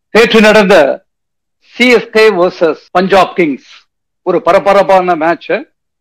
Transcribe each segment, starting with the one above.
நேற்று நடந்த CSK versus Punjab Kings ஒரு பரபரப்பான மேட்ச்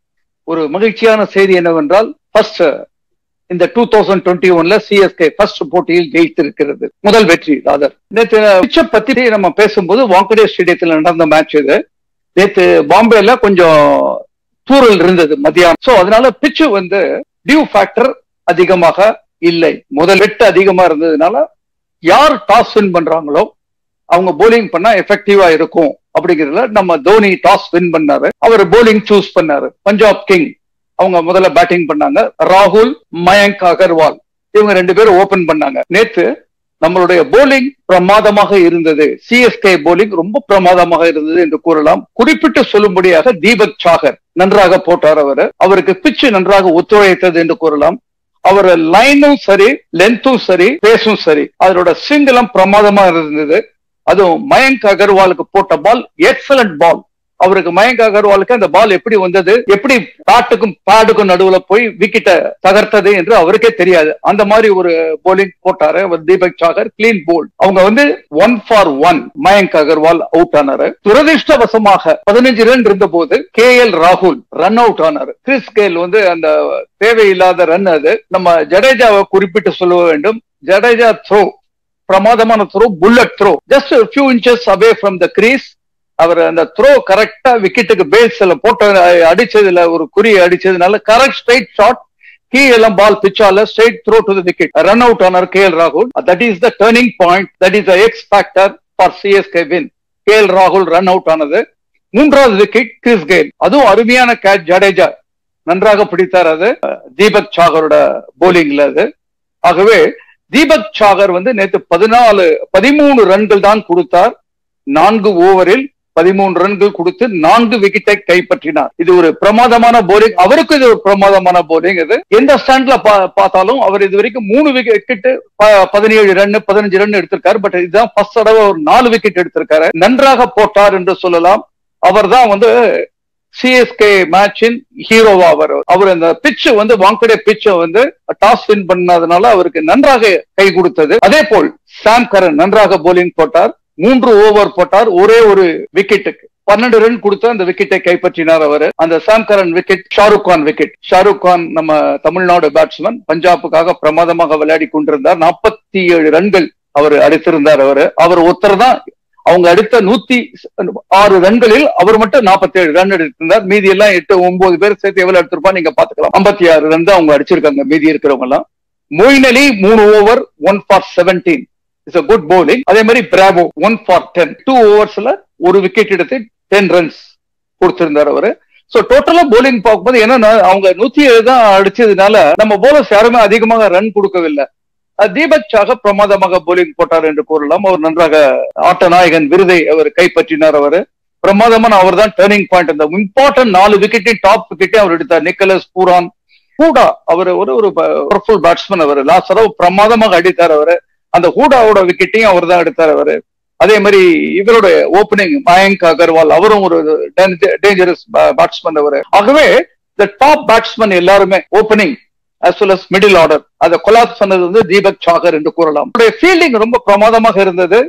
ஒரு மகிழ்ச்சியான செய்தி என்னவென்றால் ஃபர்ஸ்ட் இந்த டூ தௌசண்ட் டுவெண்ட்டி ஒன்ல சிஎஸ்கே ஃபர்ஸ்ட் போட்டியில் ஜெயித்திருக்கிறது முதல் வெற்றி ராதர் நேற்று பிச்சை பத்தி நம்ம பேசும்போது வாங்கடே ஸ்டேடியத்தில் நடந்த மேட்ச் இது நேற்று பாம்பேல கொஞ்சம் தூரல் இருந்தது மதியானம் சோ அதனால பிச்சு வந்து டியூ ஃபேக்டர் அதிகமாக இல்லை முதல் வெட்டு அதிகமா இருந்ததுனால யார் டாஸ் வின் பண்றாங்களோ அவங்க போலிங் பண்ணா எஃபெக்டிவா இருக்கும் அப்படிங்கிறதுல நம்ம தோனி டாஸ் வின் பண்ணாரு அவர் போலிங் சூஸ் பண்ணாரு பஞ்சாப் கிங் அவங்க முதல்ல பேட்டிங் பண்ணாங்க ராகுல் மயங்க் அகர்வால் இவங்க ரெண்டு பேரும் ஓபன் பண்ணாங்க நேத்து நம்மளுடைய போலிங் பிரமாதமாக இருந்தது சிஎஸ்கே போலிங் ரொம்ப பிரமாதமாக இருந்தது என்று கூறலாம் குறிப்பிட்டு சொல்லும்படியாக தீபக் சாகர் நன்றாக போட்டார் அவர் அவருக்கு பிச்சு நன்றாக ஒத்துழைத்தது என்று கூறலாம் அவர் லைனும் சரி லென்த்தும் சரி பேஸும் சரி அதோட சிங்கிளம் பிரமாதமா இருந்தது அதுவும் மயங்க் அகர்வாலுக்கு போட்ட பால் எக்ஸலண்ட் பால் அவருக்கு மயங்க் அகர்வாலுக்கு அந்த பால் எப்படி வந்தது எப்படி பேட்டுக்கும் பேடுக்கும் நடுவுல போய் விக்கெட்டை தகர்த்தது என்று அவருக்கே தெரியாது அந்த மாதிரி ஒரு போலிங் போட்டாரு அவர் தீபக் சாகர் கிளீன் போல் அவங்க வந்து one for one Mayank Agarwal out ஆனாரு துரதிருஷ்டவசமாக பதினஞ்சு ரன் இருந்த போது கே எல் ராகுல் ரன் அவுட் ஆனாரு கிறிஸ் கேல் வந்து அந்த தேவையில்லாத ரன் அது நம்ம ஜடேஜாவை குறிப்பிட்டு சொல்ல வேண்டும் ஜடேஜா த்ரோ பிரமாதமான throw bullet throw just few inches away from the crease அவர் அந்த த்ரோ கரெக்டா விக்கெட்டுக்கு பேஸ்ல போட்ட அடிச்சதுல ஒரு குறி அடிச்சதுனால கரெக்ட் ஸ்ட்ரைட் ஷாட் கீ எல்லாம் பால் பிச்சால straight throw to the wicket run out ஆனார் கே எல் ராகுல் that is the turning point that is the X factor for CSK win K L ராகுல் ரன் அவுட் ஆனது மூன்றாவது விக்கெட் கிறிஸ் கெயில் அதுவும் அருமையான catch Jadeja நன்றாக பிடித்தார் அது தீபக் சாகரோட போலிங்ல அது ஆகவே தீபக் சாகர் வந்து நேற்று பதினாலு பதிமூணு ரன்கள் தான் கொடுத்தார் நான்கு ஓவரில் பதிமூன்று ரன்கள் கொடுத்து நான்கு விக்கெட்டை கைப்பற்றினார் இது ஒரு பிரமாதமான போலிங் அவருக்கு இது ஒரு பிரமாதமான போலிங் இது எந்த ஸ்டாண்ட்ல பார்த்தாலும் அவர் இது வரைக்கும் மூணு விக்கெட் பதினேழு ரன் பதினஞ்சு ரன் எடுத்திருக்காரு பட் இதுதான் ஃபர்ஸ்ட் தடவை ஒரு நாலு விக்கெட் எடுத்திருக்காரு நன்றாக போட்டார் என்று சொல்லலாம் அவர் தான் வந்து சிஎஸ்கே மேட்சின் ஹீரோவா அவர் அவர் அந்த பிச்சு வந்து வாங்கடே பிச்சை வந்து டாஸ் வின் பண்ணதுனால அவருக்கு நன்றாக கை கொடுத்தது அதே போல் சாம் கரன் நன்றாக போலிங் போட்டார் மூன்று ஓவர் போட்டார் ஒரே ஒரு விக்கெட்டுக்கு பன்னெண்டு ரன் கொடுத்து அந்த விக்கெட்டை கைப்பற்றினார் அவர் அந்த Sam Curran wicket Shahrukh Khan wicket Shahrukh Khan நம்ம தமிழ்நாடு பேட்ஸ்மேன் பஞ்சாபுக்காக பிரமாதமாக விளையாடி கொண்டிருந்தார் நாற்பத்தி ஏழு ரன்கள் அவர் அடித்திருந்தார் அவர் அவர் ஒருத்தர் தான் அவங்க அடுத்த நூத்தி ஆறு ரன்களில் அவர் மட்டும் நாற்பத்தி ஏழு ரன் எடுத்திருந்தார் மீதி எல்லாம் எட்டு ஒன்பது பேர் சேர்த்து எவ்வளவு எடுத்திருப்பா நீங்க பாத்துக்கலாம் ஐம்பத்தி ஆறு ரன் தான் அவங்க அடிச்சிருக்காங்க மீதி இருக்கிறவங்க எல்லாம் மொயின் அலி மூணு over one for seventeen it's a good bowling அதே மாதிரி Bravo one for ten two ஓவர்ஸ்ல ஒரு விக்கெட் எடுத்து டென் ரன்ஸ் கொடுத்திருந்தார் அவரு சோ டோட்டலா போலிங் பார்க்கும்போது என்னன்னா அவங்க நூத்தி ஏழு தான் அடிச்சதுனால நம்ம போலர்ஸ் யாருமே அதிகமாக ரன் கொடுக்கவில்லை தீபக் சாக பிரமாதமாக போலிங் போட்டார் என்று கூறலாம் அவர் நன்றாக ஆட்ட நாயகன் விருதை அவர் கைப்பற்றினார் அவர் பிரமாதமான அவர் தான் டேர்னிங் பாயிண்ட் அந்த இம்பார்ட்டன்ட் நாலு விக்கெட்டையும் டாப் விக்கெட்டையும் அவர் எடுத்தார் நிக்கலஸ் பூரான் ஹூடா அவர் ஒரு ஒரு பவர்ஃபுல் பேட்ஸ்மேன் அவர் லாஸ்ட் தடவை பிரமாதமாக அடித்தார் அவர் அந்த ஹூடாவோட விக்கெட்டையும் அவர் தான் எடுத்தார் அவர் அதே மாதிரி இவரோட ஓப்பனிங் மயங்க் அகர்வால் அவரும் ஒரு டேஞ்சரஸ் பேட்ஸ்மேன் அவர் ஆகவே இந்த டாப் பேட்ஸ்மேன் எல்லாருமே opening as well as middle order அதை கொலாப்ஸ் பண்ணது வந்து தீபக் சாகர் என்று கூறலாம் அவருடைய ஃபீல்டிங் ரொம்ப பிரமாதமாக இருந்தது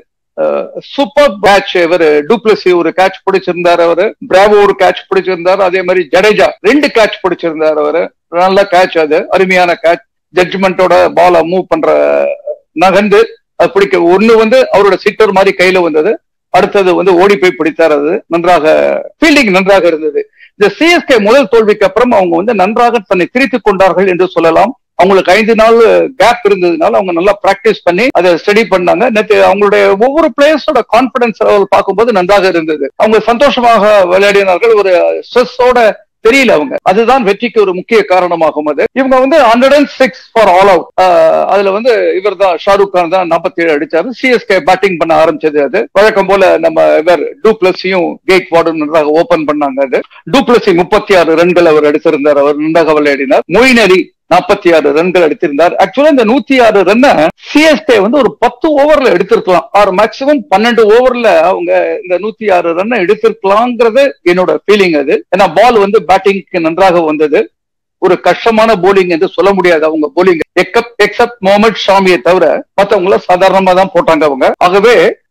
சூப்பர் கேட்ச் இவர் டூப்ளசி ஒரு கேட்ச் பிடிச்சிருந்தார் அவரு பிராவோ ஒரு கேட்ச் பிடிச்சிருந்தார் அதே மாதிரி ஜடேஜா ரெண்டு கேட்ச் பிடிச்சிருந்தார் அவரு நல்ல கேட்ச் அது அருமையான கேட்ச் ஜட்ஜ்மெண்டோட பால மூவ் பண்ற நகர்ந்து அது பிடிக்க ஒண்ணு வந்து அவரோட சிட்டர் மாதிரி கையில வந்தது அடுத்தது வந்து ஓடி போய் பிடித்தார் அது நன்றாக ஃபீல்டிங் நன்றாக இருந்தது இந்த சிஎஸ்கே முதல் தோல்விக்கு அப்புறம் அவங்க வந்து நன்றாக தன்னை திரித்துக் கொண்டார்கள் என்று சொல்லலாம் அவங்களுக்கு ஐந்து நாள் கேப் இருந்ததுனால அவங்க நல்லா பிராக்டிஸ் பண்ணி அதை ஸ்டடி பண்ணாங்க நேற்று அவங்களுடைய ஒவ்வொரு பிளேயர்ஸோட கான்பிடன்ஸ் லெவல் பார்க்கும்போது நன்றாக இருந்தது அவங்க சந்தோஷமாக விளையாடினார்கள் ஒரு ஸ்ட்ரெஸ்ஸோட தெரியல அவங்க அதுதான் வெற்றிக்கு ஒரு முக்கிய காரணமாகும் அது இவங்க வந்து hundred and six for all out அதுல வந்து இவர் தான் ஷாருக் கான் தான் நாற்பத்தி ஏழு அடிச்சாரு சிஎஸ்கே பேட்டிங் பண்ண ஆரம்பிச்சது அது வழக்கம் போல நம்ம இவர் டூப்ளஸையும் கேட் வார்டும் நன்றாக ஓபன் பண்ணாங்க அது டூப்ளஸி முப்பத்தி ஆறு ரன்கள் அவர் எடுத்திருந்தார் அவர் நன்றாக விளையாடினார் மொயின் அலி நாற்பத்தி ஆறு ரன்கள் எடுத்திருந்தார் ஆக்சுவலா இந்த நூத்தி ஆறு ரன்ன சிஎஸ்கே வந்து ஒரு பத்து ஓவர்ல எடுத்திருக்கலாம் ஆர் மேக்சிமம் பன்னெண்டு ஓவர்ல அவங்க இந்த நூத்தி ஆறு ரன்னை எடுத்திருக்கலாங்கிறது என்னோட ஃபீலிங் அது ஏன்னா பால் வந்து பேட்டிங்க்கு நன்றாக வந்தது ஒரு கஷ்டமான போலிங் என்று சொல்ல முடியாது அவங்க போலிங் எக்ஸப்ட் முகமது ஷாமியை தவிர மத்தவங்கள சாதாரணமா தான் போட்டாங்க அவங்க ஆகவே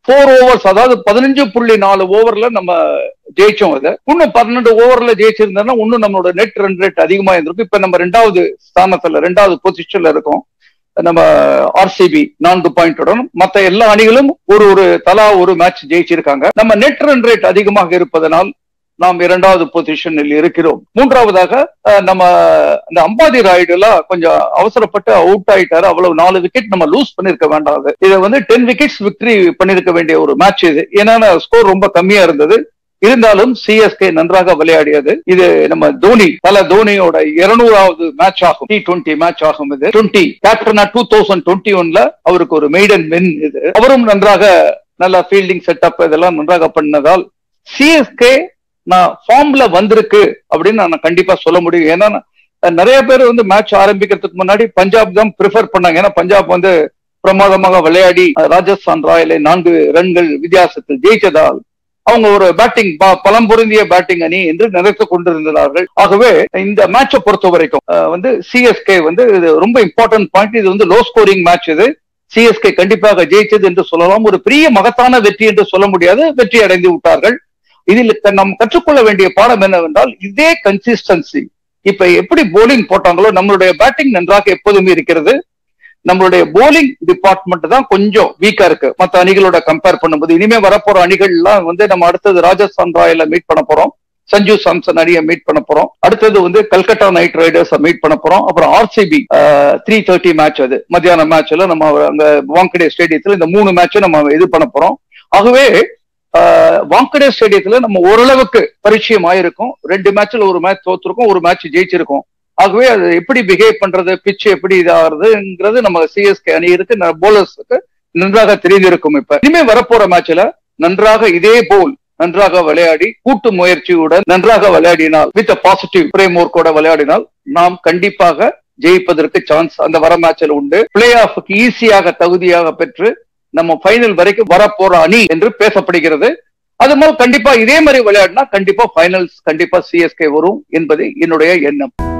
ஃபோர் ஓவர்ஸ் அதாவது பதினஞ்சு புள்ளி நாலு ஓவர்ல நம்ம ஜெயிச்சோம் அதை இன்னும் பன்னெண்டு ஓவர்ல ஜெயிச்சிருந்தோம்னா இன்னும் நம்மளோட நெட் ரன் ரேட் அதிகமா இருந்திருக்கும் இப்ப நம்ம ரெண்டாவது ஸ்தானத்துல ரெண்டாவது பொசிஷன்ல இருக்கோம் நம்ம ஆர்சிபி நான்கு பாயிண்டுடன் மத்த எல்லா அணிகளும் ஒரு ஒரு தலா ஒரு மேட்ச் ஜெயிச்சிருக்காங்க நம்ம நெட் ரன் ரேட் அதிகமாக இருப்பதனால் நாம் இரண்டாவது பொசிஷனில் இருக்கிறோம் மூன்றாவதாக அஹ், நம்ம அந்த அம்பாதி ராய்டு எல்லாம் கொஞ்சம் அவசரப்பட்டு அவுட் ஆயிட்டாரு அவ்வளவு நாலு விக்கெட் நம்ம லூஸ் பண்ணிருக்க வேண்டாம் இதை வந்து டென் விக்கெட்ஸ் விக்டரி பண்ணிருக்க வேண்டிய ஒரு மேட்ச் இது ஏன்னா ஸ்கோர் ரொம்ப கம்மியா இருந்தது இருந்தாலும் சிஎஸ்கே நன்றாக விளையாடியது இது நம்ம தோனி தல தோனியோட இருநூறாவது மேட்ச் ஆகும் டி டுவெண்ட்டி மேட்ச் ஆகும் இது டுவெண்ட்டி கேப்டனா டூ தௌசண்ட் டுவெண்ட்டி ஒன்ல அவருக்கு ஒரு மெய்டன் வின் இது அவரும் நன்றாக நல்ல ஃபீல்டிங் செட்டப் இதெல்லாம் நன்றாக பண்ணதால் சிஎஸ்கே நான் ஃபார்ம்ல வந்திருக்கு அப்படின்னு நான் கண்டிப்பா சொல்ல முடியும் ஏன்னா நான் நிறைய பேர் வந்து மேட்ச் ஆரம்பிக்கிறதுக்கு முன்னாடி பஞ்சாப் தான் ப்ரிஃபர் பண்ணாங்க ஏன்னா பஞ்சாப் வந்து பிரமாதமாக விளையாடி ராஜஸ்தான் ராயலை நான்கு ரன்கள் வித்தியாசத்தில் ஜெயிச்சதால் அவங்க ஒரு பேட்டிங் பலம் பொருந்திய பேட்டிங் அணி என்று நினைத்து கொண்டிருந்தார்கள் ஆகவே இந்த மேட்சை பொறுத்த வரைக்கும் அஹ், வந்து சிஎஸ்கே வந்து இது ரொம்ப இம்பார்ட்டன்ட் பாயிண்ட் இது வந்து லோ ஸ்கோரிங் மேட்ச் இது சிஎஸ்கே கண்டிப்பாக ஜெயிச்சது என்று சொல்லலாம் ஒரு பெரிய மகத்தான வெற்றி என்று சொல்ல முடியாது வெற்றி அடைந்து விட்டார்கள் இதில் க- நாம் கற்றுக்கொள்ள வேண்டிய பாடம் என்னவென்றால் இதே கன்சிஸ்டன்சி இப்ப எப்படி போலிங் போட்டாங்களோ நம்மளுடைய பேட்டிங் நன்றாக எப்போதுமே இருக்கிறது நம்மளுடைய போலிங் டிபார்ட்மெண்ட் தான் கொஞ்சம் வீக்கா இருக்கு மத்த அணிகளோட கம்பேர் பண்ணும்போது இனிமே வரப்போற அணிகள் எல்லாம் வந்து நம்ம அடுத்தது ராஜஸ்தான் ராயல மீட் பண்ண போறோம் சஞ்சு சாம்சன் அணியை மீட் பண்ண போறோம் அடுத்தது வந்து கல்கட்டா நைட் ரைடர்ஸ் மீட் பண்ண போறோம் அப்புறம் ஆர்சிபி த்ரீ தேர்ட்டி மேட்ச் அது மத்தியான மேட்ச்ல நம்ம அங்க வாங்கடே ஸ்டேடியத்துல இந்த மூணு மேட்சும் நம்ம இது பண்ண போறோம் ஆகவே ஆஹ், வாங்கடே ஸ்டேடியத்துல நம்ம ஓரளவுக்கு பரிச்சயம் ஆயிருக்கும் ரெண்டு மேட்ச்ல ஒரு மேட்ச் தோத்துருக்கோம் ஒரு மேட்ச் ஜெயிச்சிருக்கோம் ஆகவே அது எப்படி பிஹேவ் பண்றது பிச் எப்படி இதாகிறதுங்கிறது நம்ம சிஎஸ்கே அணியிருக்கு போலர்ஸுக்கு நன்றாக தெரிந்திருக்கும் இப்ப இனிமே வரப்போற மேட்ச்ல நன்றாக இதே போல் நன்றாக விளையாடி கூட்டு முயற்சியுடன் நன்றாக விளையாடினால் வித் பாசிட்டிவ் பிரேம் ஒர்க்கோட விளையாடினால் நாம் கண்டிப்பாக ஜெயிப்பதற்கு சான்ஸ் அந்த வர மேட்ச்ல உண்டு பிளே ஆஃப்க்கு ஈஸியாக தகுதியாக பெற்று நம்ம ஃபைனல் வரைக்கும் வரப்போற அணி என்று பேசப்படுகிறது அது மாதிரி கண்டிப்பா இதே மாதிரி விளையாடினா கண்டிப்பா ஃபைனல்ஸ் கண்டிப்பா சிஎஸ்கே வரும் என்பது என்னுடைய எண்ணம்